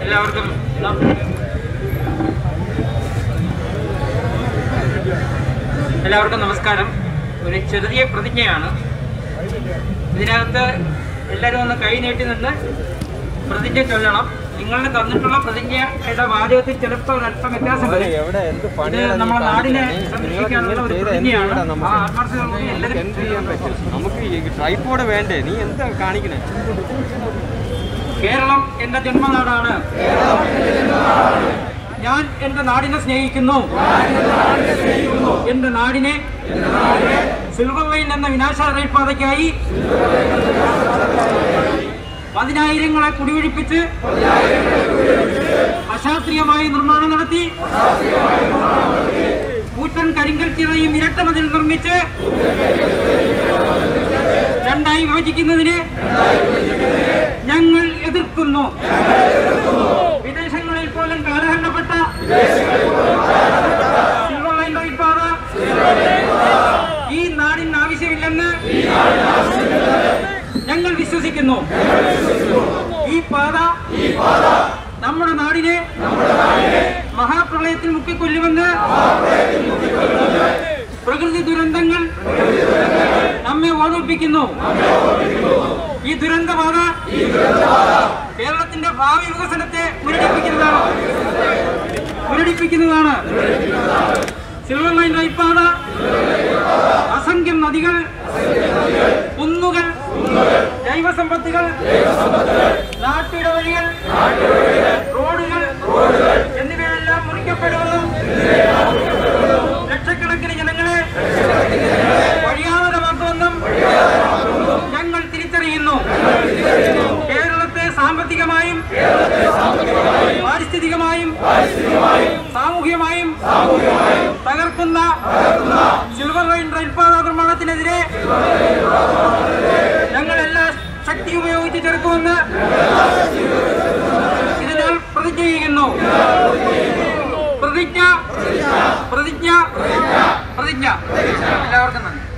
എല്ലാവർക്കും എല്ലാവർക്കും നമസ്കാരം ഒരു ചെറിയ പ്രതിജ്ഞയാണ് ഇതിനകത്ത് എല്ലാവരും ഒന്ന് കൈ നീട്ടി നിന്ന് പ്രതിജ്ഞ ചൊല്ലണം നിങ്ങളുടെ തന്നിട്ടുള്ള പ്രതിജ്ഞയുടെ വാചകത്തിൽ ചിലപ്പോൾ അല്പം വ്യത്യാസം വരും എവിടെ എന്ത് ഇത് പണിയാണ് നമ്മളെ നീ നാടിനെ കാണിക്കുന്നത്? സംരക്ഷിക്കാനുള്ള ഒരു ചെയ്ത എന്ത് പ്രതിജ്ഞയാണ് ചെയ്യടാ ആ നമുക്ക്? ആത്മാർത്ഥതയോടുകൂടി എല്ലാവരും എന്ത് ചെയ്യാൻ പറ്റും നമുക്ക് ഈ ട്രൈപ്പോഡ് വേണ്ടേ നീ എന്താ കാണിക്കണേ കേരളം എന്റെ ജന്മനാടാണ് ഞാൻ എന്റെ നാടിനെ സ്നേഹിക്കുന്നു എന്റെ നാടിനെ സിൽവർ ലൈൻ എന്ന വിനാശ റെയിൽപാതയ്ക്കായി പതിനായിരങ്ങളെ കുടിയൊഴിപ്പിച്ച് അശാസ്ത്രീയമായി നിർമ്മാണം നടത്തി കൂറ്റൻ കരിങ്കൽ ചിറയും ഇരട്ട മതിൽ നിർമ്മിച്ച് രണ്ടായി വിഭജിക്കുന്നതിന് ഞങ്ങൾ എതിർക്കുന്നു വിദേശങ്ങളിൽ പോലും കാലഹരണപ്പെട്ട സിൽവർ ലൈൻ റെയിൽപാത ഈ നാടിന് ആവശ്യമില്ലെന്ന് ഞങ്ങൾ വിശ്വസിക്കുന്നു ഈ പാത നമ്മുടെ നാടിനെ മഹാപ്രളയത്തിൽ മുക്കിക്കൊല്ലുമെന്ന് പ്രകൃതി ദുരന്തങ്ങൾ നമ്മെ ഓർമ്മിപ്പിക്കുന്നു ഈ ദുരന്തപാത കേരളത്തിന്റെ ഭാവി വികസനത്തെ മുരടിപ്പിക്കുന്നതാണ് മുരടിപ്പിക്കുന്നതാണ് സിൽവർ ലൈൻ റൈപ്പാത അസംഖ്യം നദികൾ കുന്നുകൾ ജൈവസമ്പത്തുകൾ നാട്ടിടവഴികൾ റോഡുകൾ എന്നിവയെല്ലാം മുറിക്കപ്പെടുമെന്നും ലക്ഷക്കണക്കിന് ജനങ്ങളെ വഴിയാതമാക്കുമെന്നും ഞങ്ങൾ തിരിച്ചറിയുന്നു കേരളത്തെ സാമ്പത്തികമായും പാരിസ്ഥിതികമായും സാമൂഹ്യമായും തകർക്കുന്ന സിൽവർ ലൈൻ റെയിൽപാത നിർമ്മാണത്തിനെതിരെ ഞങ്ങൾ എല്ലാ ശക്തി ഉപയോഗിച്ച് ചെറുക്കുമെന്ന് ഇതിനാൽ പ്രതിജ്ഞ ചെയ്യുന്നു പ്രതിജ്ഞ പ്രതിജ്ഞ പ്രതിജ്ഞ എല്ലാവർക്കും നന്ദി